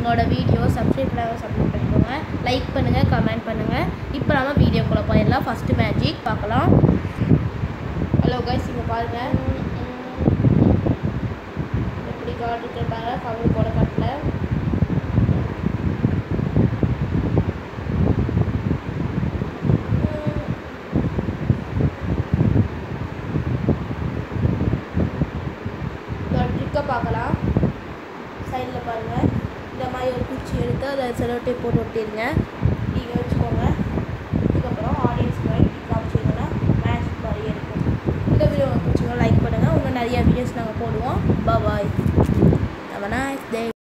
எங்களோட video subscribe பண்ணாமல் subscribe பண்ணிக்கோங்க லைக் பண்ணுங்கள் கமெண்ட் பண்ணுங்கள் இப்போ நம்ம வீடியோக்குள்ளே போயிடலாம் ஃபஸ்ட்டு மேஜிக் பார்க்கலாம் ஹலோ கைஸ் இங்கே பாருங்கள் எப்படி கார்டு இருக்கிறப்பாங்க கவர் போட காட்டல ட்ரிக்கை பார்க்கலாம் சைடில் பாருங்கள் இந்த மாதிரி ஒரு குச்சி எடுத்து அதை செலோ டேப் போட்டு ஒட்டிடுங்க நீங்கள் வச்சுக்கோங்க இதுக்கப்புறம் ஆடியன்ஸ் மாதிரி காமிச்சிங்கன்னா மேட்ச் மாதிரியே இருக்கும் இந்த வீடியோ உங்களுக்கு பிடிச்சிங்க லைக் பண்ணுங்கள் இன்னும் நிறைய வீடியோஸ் நாங்கள் போடுவோம் பாய் have a nice day